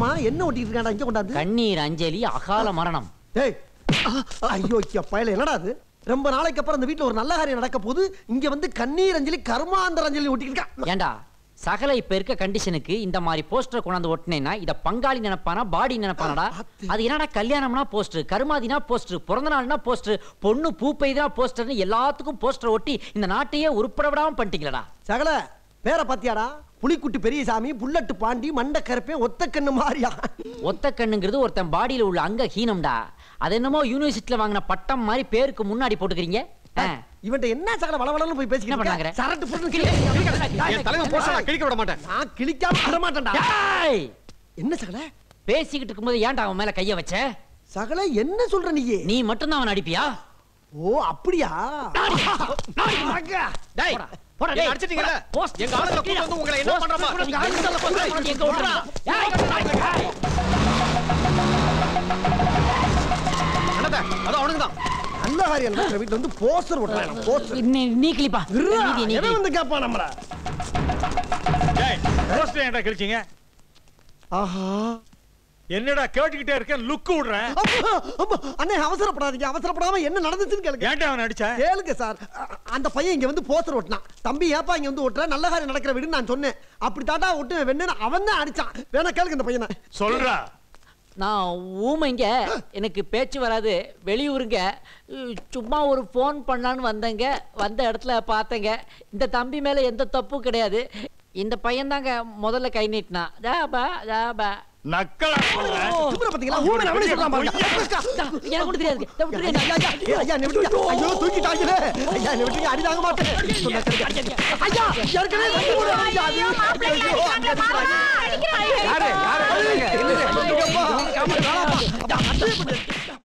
ஆமா என்ன ஒட்டிட்டு இருக்காடா இங்க கொண்டாந்து கண்ணீர் அஞ்சலி அகால மரணம் டேய் ஐயோ பயல என்னடா அது ரொம்ப நாளைக்கு அப்புறம் இந்த வீட்ல ஒரு நல்ல காரியம் நடக்க போது இங்க வந்து கண்ணீர் அஞ்சலி கர்மாந்தர அஞ்சலி ஒட்டிட்டு இருக்கா ஏண்டா சகல இப்ப இருக்க கண்டிஷனுக்கு இந்த மாதிரி போஸ்டர் கொண்டாந்து ஒட்டினேன்னா இத பங்காளி நினைப்பானா பாடி நினைப்பானடா அது என்னடா கல்யாணம்னா போஸ்டர் கருமாதினா போஸ்டர் பிறந்த நாள்னா போஸ்டர் பொண்ணு பூ பெய்தா போஸ்டர்னு எல்லாத்துக்கும் போஸ்டர் ஒட்டி இந்த நாட்டையே உருப்பட விடாம பண்ணிட்டீங்களடா சகல பேர பாத்தியாடா புலிக்குட்டி பெரியசாமி புல்லட்டு பாண்டி மண்ட கருப்பே ஒத்த கண்ணு மாறியா ஒத்த கண்ணுங்கிறது ஒருத்தன் பாடியில உள்ள அங்க ஹீனம்டா அது என்னமோ யூனிவர்சிட்டில வாங்கின பட்டம் மாதிரி பேருக்கு முன்னாடி போட்டுக்கிறீங்க ஆ. இவன்ட்ட என்ன சகல வளவளன்னு போய் என்ன பேசிக்கிட்டு பண்ணாங்கற? இருக்க? சரட்டு புரட்டு என் தலைவன் போஸ்டர் நான் கிழிக்க விட மாட்டேன் நான் கிழிக்காம வர மாட்டேன்டா ஏய்! என்ன சகல பேசிக்கிட்டு இருக்கும்போது ஏன்டா அவன் மேல கைய வச்ச சகல என்ன சொல்ற நீயே நீ மட்டும் தான் அவன் அடிப்பியா ஓ அப்படியா டேய் போடா, போடா, என்ன டேய், அடிச்சிட்டீங்கல்ல? போடா, போஸ்ட் எங்க ஆளுங்களை கூட்டு வந்து உங்களை என்ன போஸ்ட் பண்றா பாரு. எங்க ஆளுங்களை கூட்டு வந்து எங்க விட்றா? ஏய், ஏய். அண்ணாத்த, அது அவனுக்கு தான் நல்ல காரியம் நடக்கிற வீட்டுல வந்து போஸ்டர் ஓட்டுறான் போஸ்டர் நீ நீ கிளிப்பா நீதி நீதி எவன் வந்து கேப்பா நம்மள டேய் போஸ்டர் ஏன்டா கிழிச்சீங்க ஆஹா என்னடா கேட்டுக்கிட்டே இருக்கேன் லுக் விடுறேன் அப்பா, அப்பா, அண்ணே அவசரப்படாதீங்க அவசரப்படாம என்ன நடந்துச்சுன்னு கேளுங்க ஏன்டா அவன் அடிச்ச கேளுங்க சார் அ- அந்த பையன் இங்க வந்து போஸ்டர் ஓட்டினான் தம்பி ஏப்பா இங்க வந்து ஓட்டுற நல்ல காரியம் நடக்கிற வீடுன்னு நான் சொன்னேன் அப்படி தாண்டா ஒட்டு வெண்ணு அவன் தான் அடிச்சான் வேணா கேளுங்க இந்த பையனை சொல்றா நான் ஊமைங்க எனக்கு பேச்சு வராது வெளியூருங்க உம், சும்மா ஒரு ஃபோன் பண்ணான்னு வந்தேங்க வந்த இடத்துல பார்த்தேங்க இந்த தம்பி மேலே எந்த தப்பும் கிடையாது இந்த பையன் தாங்க முதல்ல கை நீட்டினா ஜாபா ஜாபா நக்கலா சொல்ற சுப்ர பாத்தீங்களா ஊமை அவனே சொல்றான் பாருங்க தா, எனக்கு ஒண்ணும் தெரியாது இதை விட்டுரு, ஐயா, ஐயா, ஐயா, ஐயா, என்னை விட்டுருங்க. ஐயோ, தூக்கிட்டாங்களே. ஐயா, என்னை விட்டுருங்க, அடி தாங்க மாட்டேன். சொன்னா கேளுங்க. ஐயா, ஏற்கனவே ரெண்டு மூணு அடி, அது. ஐயோ, அங்க அடிக்கிறாங்க.